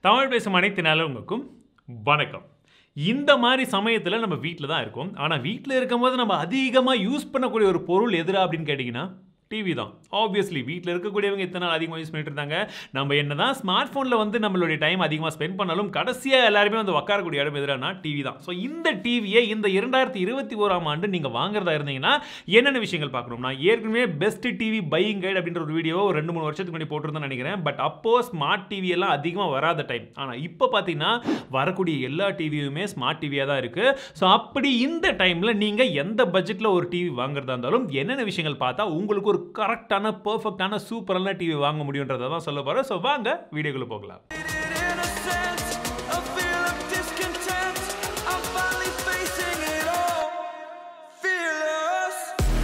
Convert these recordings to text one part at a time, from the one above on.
தமிழ் பேசும் அனைத்து நல்லவங்களுக்கும் வணக்கம் இந்த மாதிரி சமயத்தில் நம்ம வீட்டில் தான் இருக்கோம் ஆனால் வீட்டில் இருக்கும்போது நம்ம அதிகமாக யூஸ் பண்ணக்கூடிய ஒரு பொருள் எதிரா அப்படின்னு கேட்டிங்கன்னா டிவி தான் ஆப்வியஸ்லி வீட்டில் இருக்கக்கூடியவங்க இத்தனை நாள் அதிகமாக யூஸ் பண்ணிட்டு இருந்தாங்க நம்ம என்ன தான் ஸ்மார்ட் ஃபோனில் வந்து நம்மளுடைய டைம் அதிகமாக ஸ்பெண்ட் பண்ணாலும் கடைசியாக எல்லாருமே வந்து உட்காரக்கூடிய இடம் எதிரானா டிவி தான் ஸோ இந்த டிவியை இந்த இரண்டாயிரத்தி இருபத்தி ஓராம் ஆண்டு நீங்கள் வாங்குறதா இருந்தீங்கன்னா என்னென்ன விஷயங்கள் பார்க்கணும் நான் ஏற்கனவே பெஸ்ட் டிவி பையிங் கைட் அப்படின்ற ஒரு வீடியோ ரெண்டு மூணு வருஷத்துக்கு முன்னாடி போட்டிருந்தேன் நினைக்கிறேன் பட் அப்போ ஸ்மார்ட் டிவி எல்லாம் அதிகமாக வராத டைம் ஆனால் இப்போ பார்த்தீங்கன்னா வரக்கூடிய எல்லா டிவியுமே ஸ்மார்ட் டிவியாக தான் இருக்குது ஸோ அப்படி இந்த டைமில் நீங்கள் எந்த பட்ஜெட்டில் ஒரு டிவி வாங்குறதா இருந்தாலும் என்னென்ன விஷயங்கள் பார்த்தா உங்களுக்கு ஒரு கரெக்டான பர்ஃபெக்டான சூப்பரான டிவி வாங்க முடியுன்றதை தான் சொல்ல போகிறேன் ஸோ வாங்க வீடியோக்குள்ளே போகலாம் In a sense, a feel of discontent. I'm finally facing it all. Fearless.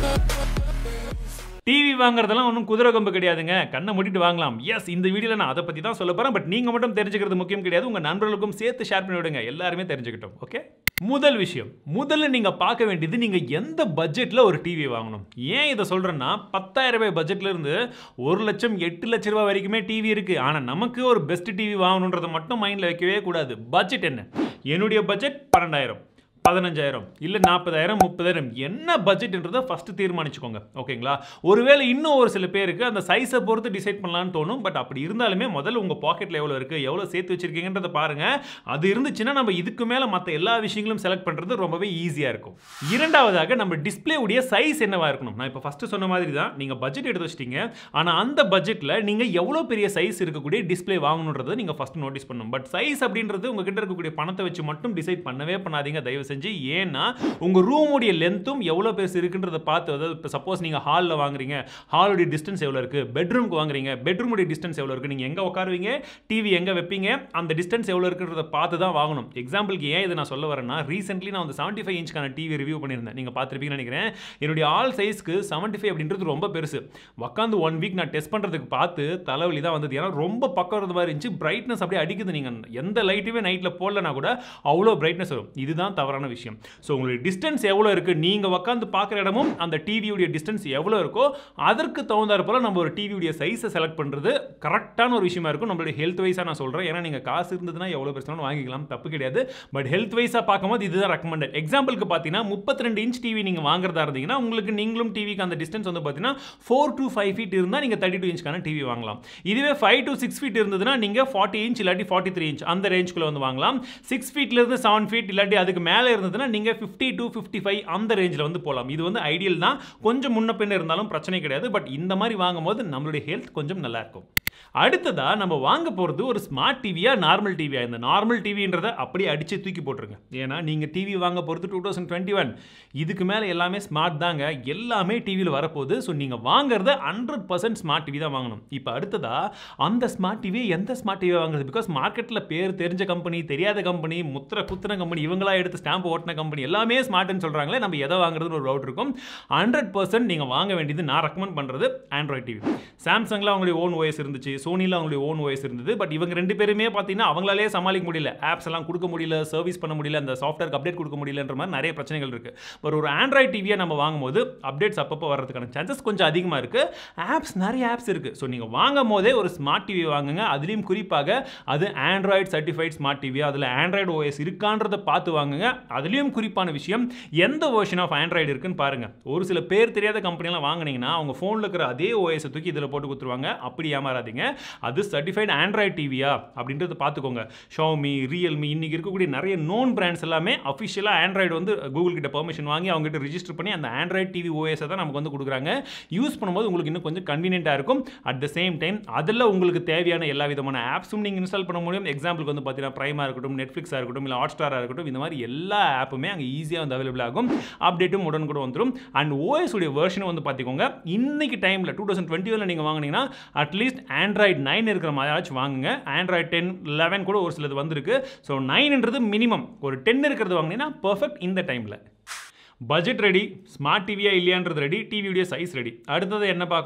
TV வாங்குறதெல்லாம் ஒன்றும் குதிரை கொம்பு கிடையாதுங்க கண்ணை மூடிட்டு வாங்கலாம் எஸ் இந்த வீடியோவில் நான் அதை பற்றி தான் சொல்ல போகிறேன் பட் நீங்கள் மட்டும் தெரிஞ்சுக்கிறது முக்கியம் கிடையாது உங்கள் நண்பர்களுக்கும் சேர்த்து ஷேர் பண்ணி விடுங்க எல்லாருமே தெரிஞ்சுக்கிட்டோம் ஓகே முதல் விஷயம் முதல்ல நீங்கள் பார்க்க வேண்டியது நீங்கள் எந்த பட்ஜெட்டில் ஒரு டிவி வாங்கணும் ஏன் இதை சொல்கிறேன்னா பத்தாயிரம் ரூபாய் பட்ஜெட்ல இருந்து ஒரு லட்சம் எட்டு லட்ச ரூபாய் வரைக்குமே டிவி இருக்குது ஆனால் நமக்கு ஒரு பெஸ்ட் டிவி வாங்கணுன்றதை மட்டும் மைண்டில் வைக்கவே கூடாது பட்ஜெட் என்ன என்னுடைய பட்ஜெட் பன்னெண்டாயிரம் பதினஞ்சாயிரம் இல்லை நாற்பதாயிரம் முப்பதாயிரம் என்ன பட்ஜெட்ன்றதை ஃபஸ்ட்டு தீர்மானிச்சுக்கோங்க ஓகேங்களா ஒருவேளை இன்னும் ஒரு சில பேருக்கு அந்த சைஸை பொறுத்து டிசைட் பண்ணலான்னு தோணும் பட் அப்படி இருந்தாலுமே முதல்ல உங்கள் பாக்கெட்டில் எவ்வளோ இருக்குது எவ்வளோ சேர்த்து வச்சிருக்கீங்கன்றதை பாருங்கள் அது இருந்துச்சுன்னா நம்ம இதுக்கு மேலே மற்ற எல்லா விஷயங்களும் செலக்ட் பண்ணுறது ரொம்பவே ஈஸியாக இருக்கும் இரண்டாவதாக நம்ம டிஸ்பிளே உடைய சைஸ் என்னவா இருக்கணும் நான் இப்போ ஃபஸ்ட்டு சொன்ன மாதிரி தான் நீங்கள் பட்ஜெட் எடுத்து வச்சிட்டீங்க ஆனால் அந்த பட்ஜெட்டில் நீங்கள் எவ்வளோ பெரிய சைஸ் இருக்கக்கூடிய டிஸ்பிளே வாங்கணுன்றதை நீங்கள் ஃபஸ்ட்டு நோட்டீஸ் பண்ணணும் பட் சைஸ் அப்படின்றது உங்ககிட்ட இருக்கக்கூடிய பணத்தை வச்சு மட்டும் டிசைட் பண்ணவே பண்ணாதீங்க தயவு செஞ்சு ஏன்னா உங்கள் ரூமுடைய லென்த்தும் எவ்வளோ பெருசு இருக்குன்றதை பார்த்து அதாவது இப்போ சப்போஸ் நீங்கள் ஹாலில் வாங்குறீங்க ஹாலுடைய டிஸ்டன்ஸ் எவ்வளோ இருக்குது பெட்ரூம்க்கு வாங்குறீங்க பெட்ரூமுடைய டிஸ்டன்ஸ் எவ்வளோ இருக்குது நீங்கள் எங்கே உட்காருவீங்க டிவி எங்கே வைப்பீங்க அந்த டிஸ்டன்ஸ் எவ்வளோ இருக்குன்றதை பார்த்து தான் வாங்கணும் எக்ஸாம்பிளுக்கு ஏன் இதை நான் சொல்ல வரேன்னா ரீசென்ட்லி நான் வந்து செவன்ட்டி ஃபைவ் இன்ச்க்கான டிவி ரிவ்யூ பண்ணியிருந்தேன் நீங்கள் பார்த்துருப்பீங்கன்னு நினைக்கிறேன் என்னுடைய ஆல் சைஸ்க்கு செவன்ட்டி ஃபைவ் அப்படின்றது ரொம்ப பெருசு உட்காந்து ஒன் வீக் நான் டெஸ்ட் பண்ணுறதுக்கு பார்த்து தலைவலி தான் வந்தது ஏன்னா ரொம்ப பக்கம் இருந்த மாதிரி இருந்துச்சு பிரைட்னஸ் அப்படியே அடிக்குது நீங்கள் எந்த லைட்டுமே நைட்டில் போடலனா கூட அவ்வளோ பிரைட்னஸ் வரும் இதுதான் தவறான விஷயம் ஸோ உங்களுடைய டிஸ்டன்ஸ் எவ்வளோ இருக்குது நீங்கள் உட்காந்து பார்க்குற இடமும் அந்த டிவியுடைய டிஸ்டன்ஸ் எவ்வளோ இருக்கோ அதற்கு தகுந்தாற் போல் நம்ம ஒரு டிவியுடைய சைஸை செலக்ட் பண்ணுறது கரெக்டான ஒரு விஷயமா இருக்கும் நம்மளுடைய ஹெல்த் வைஸாக நான் சொல்கிறேன் ஏன்னா நீங்கள் காசு இருந்ததுன்னா எவ்வளோ பெருசாலும் வாங்கிக்கலாம் தப்பு கிடையாது பட் ஹெல்த் வைஸாக பார்க்கும்போது இதுதான் ரெக்கமெண்டட் எக்ஸாம்பிளுக்கு பார்த்தீங்கன்னா முப்பத்தி ரெண்டு இன்ச் டிவி நீங்கள் வாங்குறதா இருந்தீங்கன்னா உங்களுக்கு நீங்களும் டிவிக்கு அந்த டிஸ்டன்ஸ் வந்து பார்த்தீங்கன்னா ஃபோர் டு ஃபைவ் ஃபீட் இருந்தால் நீங்கள் தேர்ட்டி டூ இன்ச்க்கான டிவி வாங்கலாம் இதுவே ஃபைவ் டு சிக்ஸ் ஃபீட் இருந்ததுன்னா நீங்கள் ஃபார்ட்டி இன்ச் இல்லாட்டி ஃபார்ட்டி த்ரீ இன்ச் அந்த ரேஞ்சுக்குள்ள வந்து வாங்கலாம் சிக்ஸ் ஃபீட்லேருந்து செவன் ஃபீட் இல்லாட்டி அதுக்கு மேலே இருந்ததுன்னா நீங்கள் ஃபிஃப்டி டு ஃபிஃப்டி ஃபைவ் அந்த ரேஞ்சில் வந்து போகலாம் இது வந்து ஐடியல் தான் கொஞ்சம் முன்ன பின்ன இருந்தாலும் பிரச்சனை கிடையாது பட் இந்த மாதிரி வாங்கும்போது நம்மளுடைய ஹெல்த் கொஞ்சம் நல்லா இருக்கும் அடுத்ததா நம்ம வாங்க போகிறது ஒரு ஸ்மார்ட் டிவியா நார்மல் டிவியா இந்த நார்மல் டிவின்றதை அப்படியே அடிச்சு தூக்கி போட்டுருங்க ஏன்னா நீங்கள் டிவி வாங்க போகிறது டூ தௌசண்ட் டுவெண்ட்டி ஒன் இதுக்கு மேலே எல்லாமே ஸ்மார்ட் தாங்க எல்லாமே டிவியில் வரப்போகுது ஸோ நீங்கள் வாங்குறத ஹண்ட்ரட் பர்சன்ட் ஸ்மார்ட் டிவி தான் வாங்கணும் இப்போ அடுத்ததா அந்த ஸ்மார்ட் டிவி எந்த ஸ்மார்ட் டிவி வாங்குறது பிகாஸ் மார்க்கெட்டில் பேர் தெரிஞ்ச கம்பெனி தெரியாத கம்பெனி முத்திர குத்துன கம்பெனி இவங்களா எடுத்து ஸ்டாம்ப் ஓட்டின கம்பெனி எல்லாமே ஸ்மார்ட்னு சொல்கிறாங்களே நம்ம எதை வாங்குறதுன்னு ஒரு டவுட் இருக்கும் ஹண்ட்ரட் பர்சன்ட் நீங்கள் வாங்க வேண்டியது நான் ரெக்கமெண்ட் பண்ணுறது ஆண்ட்ராய்ட் டிவி சாம்சங்கில் அவங்களுடைய ஓன் ஓஎஸ் இருந்துச்சு சோனியில் அவங்களுடைய ஓன் ஓஎஸ் இருந்தது பட் இவங்க ரெண்டு பேருமே பார்த்தீங்கன்னா அவங்களாலே சமாளிக்க முடியல ஆப்ஸ் எல்லாம் கொடுக்க முடியல சர்வீஸ் பண்ண முடியல அந்த சாஃப்ட்வேருக்கு அப்டேட் கொடுக்க முடியலன்ற மாதிரி நிறைய பிரச்சனைகள் இருக்குது பட் ஒரு ஆண்ட்ராய்ட் டிவியை நம்ம வாங்கும்போது அப்டேட்ஸ் அப்பப்போ வர்றதுக்கான சான்சஸ் கொஞ்சம் அதிகமாக இருக்குது ஆப்ஸ் நிறைய ஆப்ஸ் இருக்குது ஸோ நீங்கள் வாங்கும் போதே ஒரு ஸ்மார்ட் டிவி வாங்குங்க அதுலேயும் குறிப்பாக அது ஆண்ட்ராய்டு சர்டிஃபைட் ஸ்மார்ட் டிவி அதில் ஆண்ட்ராய்டு ஓஎஸ் இருக்கான்றதை பார்த்து வாங்குங்க அதுலேயும் குறிப்பான விஷயம் எந்த வெர்ஷன் ஆஃப் ஆண்ட்ராய்டு இருக்குன்னு பாருங்கள் ஒரு சில பேர் தெரியாத கம்பெனிலாம் வாங்குனீங்கன்னா அவங்க ஃபோனில் இருக்கிற அதே ஓஎஸை தூக்கி இதில் போட்டு கொடுத்துருவாங்க அப்படி ஏமாறாதீங்க அது சர்டிஃபைட் ஆண்ட்ராய்ட் டிவியா அப்படின்றத பார்த்துக்கோங்க ஷோமி ரியல்மி இன்னைக்கு இருக்கக்கூடிய நிறைய நோன் பிராண்ட்ஸ் எல்லாமே அஃபிஷியலாக ஆண்ட்ராய்டு வந்து கூகுள் கிட்ட பெர்மிஷன் வாங்கி அவங்க கிட்ட ரிஜிஸ்டர் பண்ணி அந்த ஆண்ட்ராய்ட் டிவி ஓஎஸை தான் நமக்கு வந்து கொடுக்குறாங்க யூஸ் பண்ணும்போது உங்களுக்கு இன்னும் கொஞ்சம் கன்வீனியன்ட்டாக இருக்கும் அட் த சேம் டைம் அதில் உங்களுக்கு தேவையான எல்லா விதமான ஆப்ஸும் நீங்கள் இன்ஸ்டால் பண்ண முடியும் எக்ஸாம்பிளுக்கு வந்து பார்த்தீங்கன்னா ப்ரைமாக இருக்கட்டும் நெட்ஃப்ளிக்ஸாக இருக்கட்டும் இல்லை ஹாட்ஸ்டாராக இருக்கட்டும் இந்த மாதிரி எல்லா ஆப்புமே அங்கே ஈஸியாக வந்து அவைலபிள் ஆகும் அப்டேட்டும் உடன் கூட வந்துடும் அண்ட் ஓஎஸ் உடைய வெர்ஷன் வந்து பார்த்துக்கோங்க இன்னைக்கு டைமில் டூ தௌசண்ட் டுவெண்ட்டி ஒனில் நீங்கள் வாங்கினீங்கன்னா அட்லீஸ்ட் ஆண்ட்ராய்ட் நைன் இருக்கிற மாதிரியாச்சும் வாங்குங்க ஆண்ட்ராய்ட் டென் லெவன் கூட ஒரு சிலது வந்திருக்கு ஸோ நைன்ன்றது மினிமம் ஒரு டென் இருக்கிறது வாங்கினீங்கன்னா பர்ஃபெக்ட் இந்த டைமில் பட்ஜெட் ரெடி ஸ்மார்ட் டிவியா இல்லையான்றது ரெடி டிவியுடைய சைஸ் ரெடி அடுத்தது என்ன பார்க்கணும்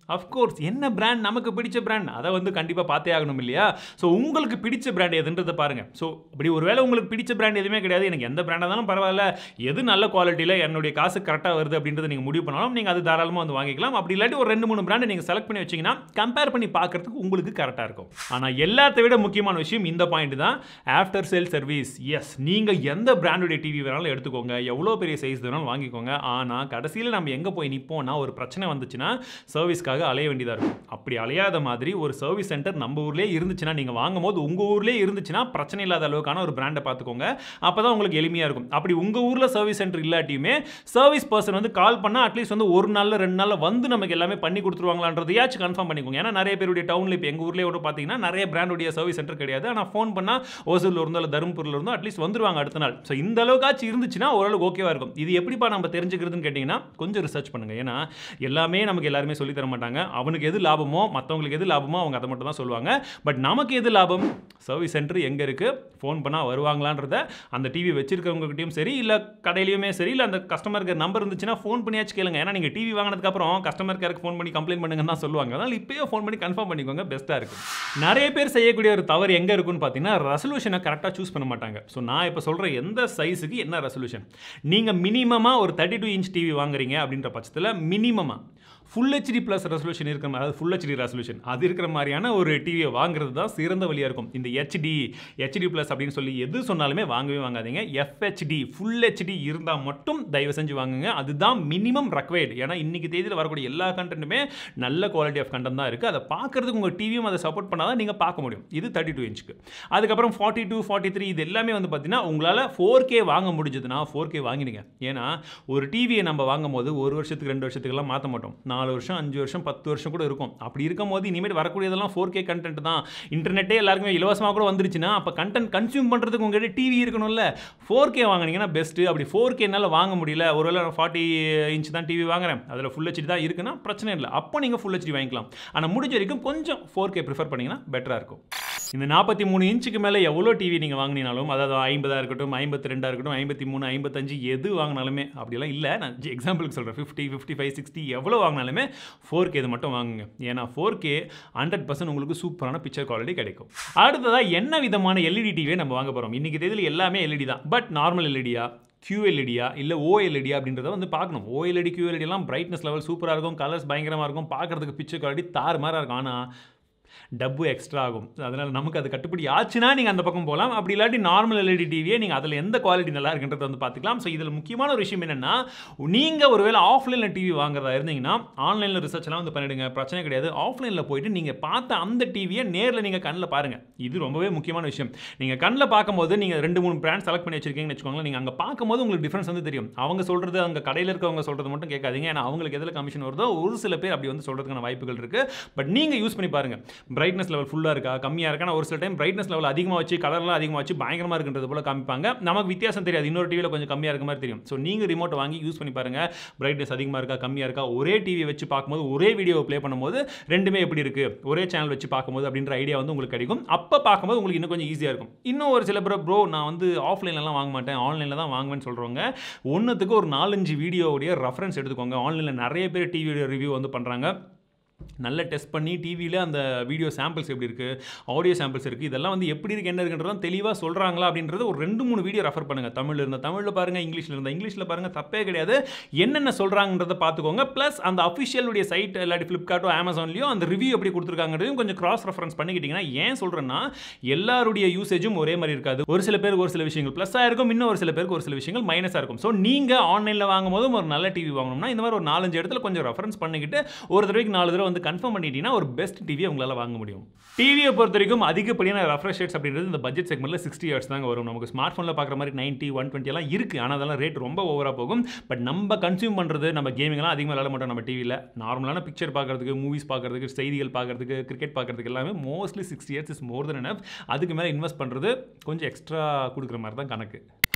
அஃப்கோர்ஸ் என்ன பிராண்ட் நமக்கு பிடிச்ச பிராண்ட் அதை வந்து கண்டிப்பாக பார்த்தே ஆகணும் இல்லையா ஸோ உங்களுக்கு பிடிச்ச பிராண்ட் எதுன்றதை பாருங்கள் ஸோ அப்படி ஒருவேளை உங்களுக்கு பிடிச்ச பிராண்ட் எதுவுமே கிடையாது எனக்கு எந்த பிராண்டாக இருந்தாலும் பரவாயில்ல எது நல்ல குவாலிட்டியில் என்னுடைய காசு கரெக்டாக வருது அப்படின்றத நீங்கள் முடிவு பண்ணாலும் நீங்கள் அது தாராளமாக வந்து வாங்கிக்கலாம் அப்படி இல்லாட்டி ஒரு ரெண்டு மூணு பிராண்டை நீங்கள் செலக்ட் பண்ணி வச்சீங்கன்னா கம்பேர் பண்ணி பார்க்கறதுக்கு உங்களுக்கு கரெக்டாக இருக்கும் ஆனால் எல்லாத்த விட முக்கியமான விஷயம் இந்த பாயிண்ட் தான் ஆஃப்டர் சேல் சர்வீஸ் எஸ் நீங்கள் எந்த பிராண்டுடைய டிவி வேணாலும் எடுத்துக்கோங்க எவ்வளோ பெரிய சைஸ் வேணாலும் வாங்கிக்கோங்க ஆனால் கடைசியில் நம்ம எங்கே போய் நிற்போம்னா ஒரு பிரச்சனை வந்துச்சுன்னா சர்வீஸ்க்காக அலைய வேண்டியதாக இருக்கும் அப்படி அலையாத மாதிரி ஒரு சர்வீஸ் சென்டர் நம்ம ஊர்லேயே இருந்துச்சுன்னா நீங்கள் வாங்கும் போது உங்கள் ஊர்லேயே இருந்துச்சுன்னா பிரச்சனை இல்லாத அளவுக்கான ஒரு பிராண்டை பார்த்துக்கோங்க அப்போ தான் உங்களுக்கு எளிமையாக இருக்கும் அப்படி உங்கள் ஊரில் சர்வீஸ் சென்டர் இல்லாட்டியுமே சர்வீஸ் பர்சன் வந்து கால் பண்ணால் அட்லீஸ்ட் வந்து ஒரு நாளில் ரெண்டு நாளில் வந்து நமக்கு எல்லாமே பண்ணி கொடுத்துருவாங்களான்றதையாச்சும் கன்ஃபார்ம் பண்ணிக்கோங்க ஏன்னா நிறைய பேருடைய டவுனில் இப்போ எங்கள் ஊர்லேயே கூட பார்த்தீங்கன்னா நிறைய பிராண்டுடைய சர்வீஸ் சென்டர் கிடையாது ஆனால் ஃபோன் பண்ணால் ஓசூரில் இருந்தோ இல்லை தருமபுரியில் இருந்தோ அட்லீஸ்ட் வந்துருவாங்க அடுத்த நாள் ஸோ இந்த அளவுக்காச்சும் இருந்துச்சுன்னா ஓரளவுக்கு ஓகேவா இருக்கும் இது எப்படிப்பா நம்ம தெரிஞ்சுக்கிறதுன்னு கேட்டிங்கன்னா கொஞ்சம் ரிசர்ச் பண்ணுங்கள் ஏன்னா எல்லாமே நமக்கு எல்லாருமே சொல்லி தர மாட்டாங்க அவனுக்கு எது லாபமோ மற்றவங்களுக்கு எது லாபமோ அவங்க அதை மட்டும் தான் சொல்லுவாங்க பட் நமக்கு எது லாபம் சர்வீஸ் சென்டர் எங்கே இருக்குது ஃபோன் பண்ணால் வருவாங்களான்றத அந்த டிவி வச்சிருக்கவங்ககிட்டயும் சரி இல்லை கடையிலையுமே சரி இல்லை அந்த கஸ்டமருக்கு நம்பர் இருந்துச்சுன்னா ஃபோன் பண்ணியாச்சு கேளுங்க ஏன்னா நீங்கள் டிவி வாங்கினதுக்கப்புறம் கஸ்டமர் கேருக்கு ஃபோன் பண்ணி கம்ப்ளைண்ட் பண்ணுங்கன்னு தான் சொல்லுவாங்க அதனால் இப்போயே ஃபோன் பண்ணி கன்ஃபார்ம் பண்ணிக்கோங்க பெஸ்ட்டாக இருக்கும் நிறைய பேர் செய்யக்கூடிய ஒரு தவறு எங்கே இருக்குன்னு பார்த்தீங்கன்னா ரெசல்யூஷனை கரெக்டாக சூஸ் பண்ண மாட்டாங்க ஸோ நான் இப்போ சொல்கிற எந்த சைஸுக்கு என்ன ரெசல்யூஷன் நீங்கள் மினிமமாக ஒரு தேர்ட்டி டூ இன்ச் டிவி வாங்குறீங்க அப்படின்ற பட்சத்தில் மினிமமாக ஃபுல் ஹெச்டி ப்ளஸ் ரெசல்யூஷன் இருக்கிற மாதிரி அதாவது ஃபுல் ஹெச்டி ரெசல்யூஷன் அது இருக்கிற மாதிரியான ஒரு டிவியை வாங்குறது தான் சிறந்த வழியாக இருக்கும் இந்த ஹெச்டி ஹெச்டி ப்ளஸ் அப்படின்னு சொல்லி எது சொன்னாலுமே வாங்கவே வாங்காதீங்க எஃப்ஹெச்டி ஃபுல் ஹெச்டி இருந்தால் மட்டும் தயவு செஞ்சு வாங்குங்க அதுதான் மினிமம் ரெக்வயர்டு ஏன்னா இன்னைக்கு தேதியில் வரக்கூடிய எல்லா கண்டென்ட்டுமே நல்ல குவாலிட்டி ஆஃப் கண்டென்ட் தான் இருக்குது அதை பார்க்கறதுக்கு உங்கள் டிவியும் அதை சப்போர்ட் பண்ணால் தான் நீங்கள் பார்க்க முடியும் இது தேர்ட்டி டூ இன்ச்சுக்கு அதுக்கப்புறம் ஃபார்ட்டி டூ ஃபார்ட்டி த்ரீ இது எல்லாமே வந்து பார்த்தீங்கன்னா உங்களால் ஃபோர் கே வாங்க முடிஞ்சதுன்னா ஃபோர் கே வாங்கிடுங்க ஏன்னா ஒரு டிவியை நம்ம வாங்கும் போது ஒரு வருஷத்துக்கு ரெண்டு வருஷத்துக்குலாம் மாற்ற மாட்டோம் நாலு வருஷம் அஞ்சு வருஷம் பத்து வருஷம் கூட இருக்கும் அப்படி இருக்கும் போது இனிமேல் வரக்கூடியதெல்லாம் ஃபோர் கே கண்டென்ட் தான் இன்டர்நெட்டே எல்லாருக்குமே இலவசமாக கூட வந்துருச்சுன்னா அப்போ கண்டென்ட் கன்சியூம் பண்ணுறதுக்கு உங்கள்கிட்ட டிவி இருக்கணும்ல ஃபோர் கே வாங்கினீங்கன்னா பெஸ்ட்டு அப்படி ஃபோர் கேனால வாங்க முடியல ஒருவேளை ஃபார்ட்டி இன்ச் தான் டிவி வாங்குறேன் அதில் ஃபுல் ஹெச்டி தான் இருக்குன்னா பிரச்சனை இல்லை அப்போ நீங்கள் ஃபுல் ஹெச்டி வாங்கிக்கலாம் ஆனால் முடிஞ்ச வரைக்கும் கொஞ்சம் ஃபோர் கே ப்ரிஃபர் பண்ணிங்கன்னா பெட்டராக இருக்கும் இந்த நாற்பத்தி மூணு இன்ச்சுக்கு மேலே எவ்வளோ டிவி நீங்கள் வாங்கினாலும் அதாவது ஐம்பதாக இருக்கட்டும் ஐம்பத்தி ரெண்டாக இருக்கட்டும் ஐம்பத்தி மூணு ஐம்பத்தஞ்சு எது வாங்கினாலுமே அப்படிலாம் இல்லை நான் எக்ஸாம்பிளுக்கு சொல்கிறேன் ஃபிஃப்டி ஃபிஃப்டி ஃபைவ் சிக்ஸ்டி எவ்வளோ வாங்கினாலுமே ஃபோர் கே இது மட்டும் வாங்குங்க ஏன்னா ஃபோர் கே ஹண்ட்ரட் பர்சன்ட் உங்களுக்கு சூப்பரான பிக்சர் குவாலிட்டி கிடைக்கும் அடுத்ததாக என்ன விதமான எல்இடி டிவியை நம்ம வாங்க போகிறோம் இன்றைக்கி தேதியில் எல்லாமே எல்இடி தான் பட் நார்மல் எல்இடியா QLEDயா இல்லை ஓஎல்இடியா அப்படின்றத வந்து பார்க்கணும் ஓஎல்இடி QLED எல்லாம் பிரைட்னஸ் லெவல் சூப்பராக இருக்கும் கலர்ஸ் பயங்கரமாக இருக்கும் பார்க்குறதுக்கு பிக்சர் குவாலிட்டி தாறுமாறாக இருக்கும் ஆனால் டப்பு எக்ஸ்ட்ரா ஆகும் அதனால் நமக்கு அது கட்டுப்படி ஆச்சுன்னா நீங்கள் அந்த பக்கம் போகலாம் அப்படி இல்லாட்டி நார்மல் எல்இடி டிவியே நீங்கள் அதில் எந்த குவாலிட்டி நல்லா இருக்குன்றத வந்து பார்த்துக்கலாம் ஸோ இதில் முக்கியமான ஒரு விஷயம் என்னென்னா நீங்கள் ஒருவேளை ஆஃப்லைனில் டிவி வாங்குறதா இருந்தீங்கன்னா ஆன்லைனில் ரிசர்ச்லாம் வந்து பண்ணிடுங்க பிரச்சனை கிடையாது ஆஃப்லைனில் போயிட்டு நீங்கள் பார்த்த அந்த டிவியை நேரில் நீங்கள் கண்ணில் பாருங்கள் இது ரொம்பவே முக்கியமான விஷயம் நீங்கள் கண்ணில் பார்க்கும்போது நீங்கள் ரெண்டு மூணு பிராண்ட் செலக்ட் பண்ணி வச்சிருக்கீங்கன்னு வச்சுக்கோங்களேன் நீங்கள் அங்கே பார்க்கும்போது உங்களுக்கு டிஃப்ரென்ஸ் வந்து தெரியும் அவங்க சொல்கிறது அங்கே கடையில் இருக்கவங்க சொல்கிறது மட்டும் கேட்காதீங்க ஏன்னா அவங்களுக்கு எதில் கமிஷன் வருதோ ஒரு சில பேர் அப்படி வந்து சொல்கிறதுக்கான வாய்ப்புகள் இருக்குது பட் நீங்கள் யூஸ் பண்ணி பாருங்கள் பிரைட்னஸ் லெவல் ஃபுல்லாக இருக்கா கம்மியாக இருக்கா ஒரு சில டைம் பிரைட்னஸ் லெவல் அதிகமாக வச்சு கலர்லாம் அதிகமாக வச்சு பயங்கரமாக இருக்குன்றது போல காமிப்பாங்க நமக்கு வித்தியாசம் தெரியாது இன்னொரு டிவியில் கொஞ்சம் கம்மியாக இருக்க மாதிரி தெரியும் ஸோ நீங்கள் ரிமோட் வாங்கி யூஸ் பண்ணி பாருங்கள் பிரைட்னஸ் அதிகமாக இருக்கா கம்மியாக இருக்கா ஒரே டிவி வச்சு பார்க்கும்போது ஒரே வீடியோவை ப்ளே பண்ணும்போது ரெண்டுமே எப்படி இருக்குது ஒரே சேனல் வச்சு பார்க்கும்போது அப்படின்ற ஐடியா வந்து உங்களுக்கு கிடைக்கும் அப்போ பார்க்கும்போது உங்களுக்கு இன்னும் கொஞ்சம் ஈஸியாக இருக்கும் இன்னும் ஒரு சில பேர் ப்ரோ நான் வந்து ஆஃப்லைன்லலாம் வாங்க மாட்டேன் ஆன்லைனில் தான் வாங்குவேன்னு சொல்கிறவங்க ஒன்றுத்துக்கு ஒரு நாலஞ்சு வீடியோவுடைய ரெஃபரன்ஸ் எடுத்துக்கோங்க ஆன்லைனில் நிறைய பேர் டிவியோட ரிவ்யூ வந்து பண்ணுறாங்க நல்ல டெஸ்ட் பண்ணி டிவியில் அந்த வீடியோ சாம்பிள்ஸ் எப்படி இருக்குது ஆடியோ சாம்பிள்ஸ் இருக்குது இதெல்லாம் வந்து எப்படி இருக்குது என்ன இருக்குன்றதும் தெளிவாக சொல்கிறாங்களா அப்படின்றது ஒரு ரெண்டு மூணு வீடியோ ரெஃபர் பண்ணுங்கள் தமிழில் இருந்த தமிழில் பாருங்கள் இங்கிலீஷில் இருந்தால் இங்கிலீஷில் பாருங்கள் தப்பே கிடையாது என்னென்ன சொல்கிறாங்கன்றதை பார்த்துக்கோங்க ப்ளஸ் அந்த அஃபிஷியலுடைய சைட் இல்லாட்டி ஃப்ளிப்கார்ட்டோ அமேசான்லையோ அந்த ரிவ்யூ எப்படி கொடுத்துருக்காங்கிறதையும் கொஞ்சம் கிராஸ் ரெஃபரன்ஸ் பண்ணிக்கிட்டிங்கன்னா ஏன் சொல்கிறேன்னா எல்லாருடைய யூசேஜும் ஒரே மாதிரி இருக்காது ஒரு சில பேருக்கு ஒரு சில விஷயங்கள் ப்ளஸ்ஸாக இருக்கும் இன்னும் ஒரு சில பேருக்கு ஒரு சில விஷயங்கள் மைனஸாக இருக்கும் ஸோ நீங்கள் ஆன்லைனில் வாங்கும் போதும் ஒரு நல்ல டிவி வாங்கணும்னா இந்த மாதிரி ஒரு நாலஞ்சு இடத்துல கொஞ்சம் ரெஃபரன்ஸ் பண்ணிக்கிட்டு ஒரு தடவைக்கு நாலு தடவை வந்து கன்ஃபார்ம் பண்ணிட்டீங்கன்னா ஒரு பெஸ்ட் டிவியை உங்களால் வாங்க முடியும் டிவியை பொறுத்த வரைக்கும் அதிகப்படியான ரெஃப்ரெஷ் ரேட்ஸ் அப்படின்றது இந்த பட்ஜெட் செக்மெண்ட்டில் சிக்ஸ்டி ஹர்ட்ஸ் தாங்க வரும் நமக்கு ஸ்மார்ட் ஃபோனில் பார்க்குற மாதிரி நைன்ட்டி ஒன் டுவெண்ட்டி எல்லாம் இருக்குது ஆனால் அதெல்லாம் ரேட் ரொம்ப ஓவராக போகும் பட் நம்ம கன்சியூம் பண்ணுறது நம்ம கேமிங்லாம் அதிகமாக விளாட மாட்டோம் நம்ம டிவியில் நார்மலான பிக்சர் பார்க்குறதுக்கு மூவிஸ் பார்க்குறதுக்கு செய்திகள் பார்க்குறதுக்கு கிரிக்கெட் பார்க்குறதுக்கு எல்லாமே mostly sixty years is more than enough அதுக்கு மேலே இன்வெஸ்ட் பண்ணுறது கொஞ்சம் எக்ஸ்ட்ரா கொடுக்குற மாதிரி தான் கணக்கு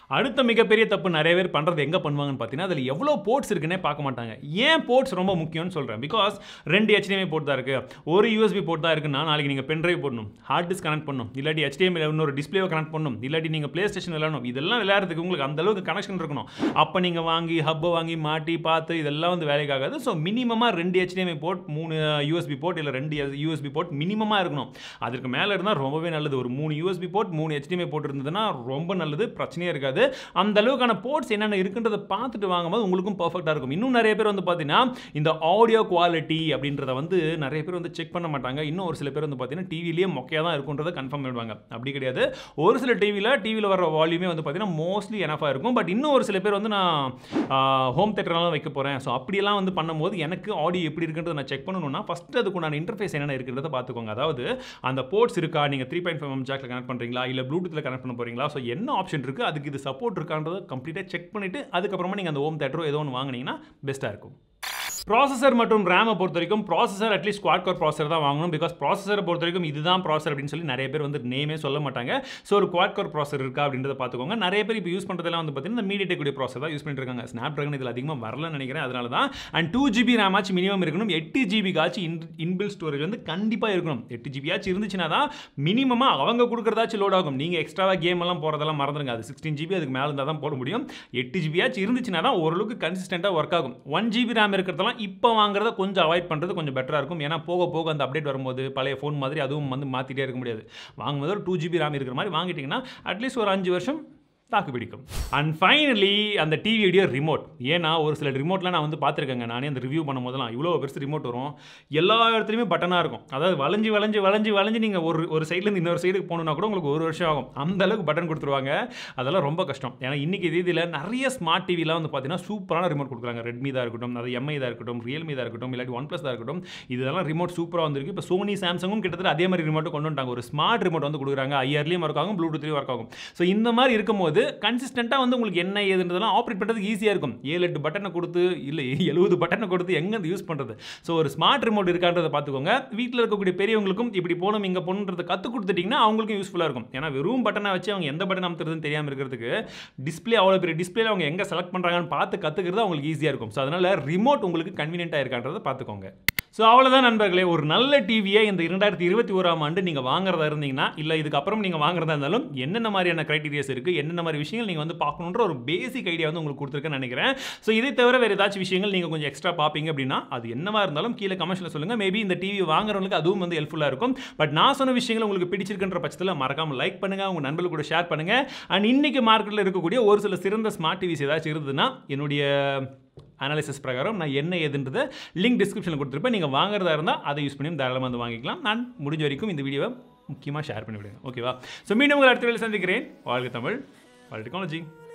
அடுத்த மிகப்பெரிய தப்பு நிறைய பேர் பண்ணுறது எங்கே பண்ணுவாங்கன்னு பார்த்தீங்கன்னா அதில் எவ்வளோ போர்ட்ஸ் இருக்குன்னே பார்க்க மாட்டாங்க ஏன் போர்ட்ஸ் ரொம்ப முக்கியம்னு சொல்கிறேன் பிகாஸ் ரெண்டு HDMI போர்ட் தான் இருக்குது ஒரு யூஎஸ்பி போர்ட் தான் இருக்குன்னா நாளைக்கு நீங்கள் பென் ட்ரைவ் போடணும் ஹார்ட் டிஸ்க் கனெக்ட் பண்ணணும் இல்லாட்டி HDMI ல இன்னொரு டிஸ்பிளேவை கனெக்ட் பண்ணணும் இல்லாட்டி நீங்கள் ப்ளே ஸ்டேஷன் விளையாடணும் இதெல்லாம் விளையாடுறதுக்கு உங்களுக்கு அந்த அளவுக்கு கனெக்ஷன் இருக்கணும் அப்போ நீங்கள் வாங்கி ஹப்பை வாங்கி மாட்டி பார்த்து இதெல்லாம் வந்து வேலைக்காகாது ஸோ மினிமமாக ரெண்டு HDMI போர்ட் மூணு யூஎஸ்பி போர்ட் இல்லை ரெண்டு யூஎஸ்பி போர்ட் மினிமமாக இருக்கணும் அதற்கு மேலே இருந்தால் ரொம்பவே நல்லது ஒரு மூணு யூஎஸ்பி போர்ட் மூணு HDMI போர்ட் இருந்ததுன்னா ரொம்ப நல்லது பிரச்சனையே இருக்காது அந்த அளவுக்கான போர்ட்ஸ் என்னென்ன இருக்குன்றதை பார்த்துட்டு வாங்கும்போது உங்களுக்கும் பர்ஃபெக்டாக இருக்கும் இன்னும் நிறைய பேர் வந்து பார்த்தீங்கன்னா இந்த ஆடியோ குவாலிட்டி அப்படின்றத வந்து நிறைய பேர் வந்து செக் பண்ண மாட்டாங்க இன்னும் ஒரு சில பேர் வந்து பார்த்தீங்கன்னா டிவிலேயே மொக்கையாக தான் இருக்குன்றதை கன்ஃபார்ம் பண்ணிடுவாங்க அப்படி கிடையாது ஒரு சில டிவியில் டிவியில் வர வால்யூமே வந்து பார்த்தீங்கன்னா மோஸ்ட்லி எனஃபாக இருக்கும் பட் இன்னும் ஒரு சில பேர் வந்து நான் ஹோம் தேட்டர்லாம் வைக்க போகிறேன் ஸோ அப்படியெல்லாம் வந்து பண்ணும்போது எனக்கு ஆடியோ எப்படி இருக்குன்றதை நான் செக் பண்ணணும்னா ஃபஸ்ட்டு அதுக்குண்டான இன்டர்ஃபேஸ் என்னென்ன இருக்குன்றதை பார்த்துக்கோங்க அதாவது அந்த போர்ட்ஸ் இருக்கா நீங்கள் த்ரீ பாயிண்ட் ஃபைவ் ஜாக்கில் கனெக்ட் பண்ணுறீங்களா இல்லை ப்ளூடூத்தில் கனெக்ட் பண்ண போகிறீங்களா ஸோ என்ன ஆப்ஷன் இருக்குது அதுக்கு இது சப்போர்ட் இருக்கான்றதை கம்ப்ளீட்டாக செக் பண்ணிவிட்டு அதுக்கப்புறமா நீங்கள் அந்த ஹோம் தேட்டரோ ஏதோ ஒன்று வாங்குனீங்கன்னா பெஸ்ட்டாக இருக்கும் ப்ராசஸர் மற்றும் ரேமை பொறுத்த வரைக்கும் processor at least quad core processor தான் வாங்கணும் பிகாஸ் ப்ராசஸரை பொறுத்த வரைக்கும் இதுதான் ப்ராசஸர் அப்படின்னு சொல்லி நிறைய பேர் வந்து நேமே சொல்ல மாட்டாங்க ஸோ ஒரு குவாட் கோர் ப்ராசஸர் இருக்கா அப்படின்றத பார்த்துக்கோங்க நிறைய பேர் இப்போ யூஸ் பண்ணுறதெல்லாம் வந்து பார்த்தீங்கன்னா இந்த மீடியா கூடிய ப்ராசஸர் தான் யூஸ் பண்ணிட்டு இருக்காங்க ஸ்னாப் ட்ராகன் இதில் அதிகமாக வரலன்னு நினைக்கிறேன் அதனால தான் அண்ட் டூ ஜிபி ரேம் ஆச்சு மினிமம் இருக்கணும் எட்டு ஜிபி ஆச்சு இன் இன்பில் ஸ்டோரேஜ் வந்து கண்டிப்பாக இருக்கணும் எட்டு ஜிபி ஆச்சு இருந்துச்சுன்னா தான் மினிமமாக அவங்க கொடுக்குறதாச்சும் லோட் ஆகும் நீங்கள் எக்ஸ்ட்ராவாக கேம் எல்லாம் போகிறதெல்லாம் மறந்துடுங்க அது சிக்ஸ்டீன் ஜிபி அதுக்கு மேலே இருந்தால் தான் போட முடியும் எட்டு ஜிபி ஆச்சு இருந்துச்சுன்னா தான் ஓரளவுக்கு கன்சிஸ்டண்ட்டாக ஒர்க் ஆகும் ஒன் ஜிபி ரேம் இருக்கிறதெல்லாம் இப்போ வாங்குறத கொஞ்சம் அவாய்ட் பண்ணுறது கொஞ்சம் பெட்டராக இருக்கும் ஏன்னா போக போக அந்த அப்டேட் வரும்போது பழைய ஃபோன் மாதிரி அதுவும் வந்து மாற்றிட்டே இருக்க முடியாது வாங்கும்போது ஒரு டூ ஜிபி ரேம் இருக்கிற மாதிரி வாங்கிட்டீங்கன்னா அட்லீஸ்ட் ஒரு அஞ்சு வருஷம் தாக்கு பிடிக்கும் அண்ட் ஃபைனலி அந்த டிவியுடைய ரிமோட் ஏன்னா ஒரு சில ரிமோட்லாம் நான் வந்து பார்த்துருக்கேங்க நானே அந்த ரிவ்யூ பண்ணும்போதெல்லாம் இவ்வளோ பெருசு ரிமோட் வரும் எல்லா இடத்துலையுமே பட்டனாக இருக்கும் அதாவது வளைஞ்சு வளைஞ்சு வளைஞ்சு வளைஞ்சு நீங்கள் ஒரு ஒரு சைட்லேருந்து இன்னொரு சைடுக்கு போகணுன்னா கூட உங்களுக்கு ஒரு வருஷம் ஆகும் அந்த அளவுக்கு பட்டன் கொடுத்துருவாங்க அதெல்லாம் ரொம்ப கஷ்டம் ஏன்னா இன்னைக்கு இதில் நிறைய ஸ்மார்ட் டிவிலாம் வந்து பார்த்தீங்கன்னா சூப்பரான ரிமோட் கொடுக்குறாங்க ரெட்மி தான் இருக்கட்டும் அது எம்ஐ தான் இருக்கட்டும் ரியல்மி தான் இருக்கட்டும் இல்லாட்டி ஒன் ப்ளஸ் தான் இருக்கட்டும் இதெல்லாம் ரிமோட் சூப்பராக வந்திருக்கு இப்போ சோனி சாம்சங்கும் கிட்டத்தட்ட அதே மாதிரி ரிமோட் கொண்டு வந்துட்டாங்க ஒரு ஸ்மார்ட் ரிமோட் வந்து கொடுக்குறாங்க ஐஆர்லேயும் ஒர்க் ஆகும் ப்ளூடூத்லேயும் ஒர்க் ஆகும் ஸோ இந்த மாதிரி இருக்கும்போது கன்சிஸ்டண்ட்டாக வந்து உங்களுக்கு என்ன ஏதுன்றதெல்லாம் ஆப்ரேட் பண்ணுறதுக்கு ஈஸியாக இருக்கும் ஏழு எட்டு பட்டனை கொடுத்து இல்லை எழுபது பட்டனை கொடுத்து எங்கேருந்து யூஸ் பண்ணுறது ஸோ ஒரு ஸ்மார்ட் ரிமோட் இருக்கான்றதை பார்த்துக்கோங்க வீட்டில் இருக்கக்கூடிய பெரியவங்களுக்கும் இப்படி போகணும் இங்கே போகணுன்றதை கற்றுக் கொடுத்துட்டிங்கன்னா அவங்களுக்கும் யூஸ்ஃபுல்லாக இருக்கும் ஏன்னா வெறும் பட்டனை வச்சு அவங்க எந்த பட்டன் அமுத்துறதுன்னு தெரியாமல் இருக்கிறதுக்கு டிஸ்பிளே அவ்வளோ பெரிய டிஸ்பிளேல அவங்க எங்கே செலக்ட் பண்ணுறாங்கன்னு பார்த்து கற்றுக்கிறது அவங்களுக்கு ஈஸியாக இருக்கும் ஸோ அதனால் ரிமோட் உங்களுக்கு கன்வீனியண்ட்டாக இருக்கான்றதை பார்த்துக்கோங்க ஸோ அவ்வளோதான் நண்பர்களே ஒரு நல்ல டிவியை இந்த இரண்டாயிரத்தி இருபத்தி ஓராம் ஆண்டு நீங்கள் வாங்குறதா இருந்தீங்கன்னா இல்லை இதுக்கப்புறம் நீங்கள் வாங்குறதா இருந்தாலும் என்னென்ன மாதிரியான க்ரைட்டீரியாஸ் இருக்குது என்னென்ன மாதிரி விஷயங்கள் நீங்கள் வந்து பார்க்கணுன்ற ஒரு பேசிக் ஐடியா வந்து உங்களுக்கு கொடுத்துருக்கேன்னு நினைக்கிறேன் ஸோ இதை தவிர வேறு ஏதாச்சும் விஷயங்கள் நீங்கள் கொஞ்சம் எக்ஸ்ட்ரா பார்ப்பீங்க அப்படின்னா அது என்னவா இருந்தாலும் கீழே கமெண்ட்ஸில் சொல்லுங்கள் மேபி இந்த டிவி வாங்குறவங்களுக்கு அதுவும் வந்து ஹெல்ப்ஃபுல்லாக இருக்கும் பட் நான் சொன்ன விஷயங்கள் உங்களுக்கு பிடிச்சிருக்குன்ற பட்சத்தில் மறக்காமல் லைக் பண்ணுங்கள் உங்கள் நண்பர்கள் கூட ஷேர் பண்ணுங்கள் அண்ட் இன்னைக்கு மார்க்கெட்டில் இருக்கக்கூடிய ஒரு சில சிறந்த ஸ்மார்ட் டிவிஸ் ஏதாச்சும் இருந்ததுன்னா என்னுடைய அனாலிசிஸ் பிரகாரம் நான் என்ன ஏதுன்றதை லிங்க் டிஸ்கிரிப்ஷனில் கொடுத்துருப்பேன் நீங்கள் வாங்குறதா இருந்தால் அதை யூஸ் பண்ணி தாராளமாக வந்து வாங்கிக்கலாம் நான் முடிஞ்ச வரைக்கும் இந்த வீடியோவை முக்கியமாக ஷேர் பண்ணி விடுங்க ஓகேவா ஸோ மீண்டும் உங்கள் அடுத்த வேலை சந்திக்கிறேன் வாழ்க தமிழ் வாழ்க டெக்னாலஜி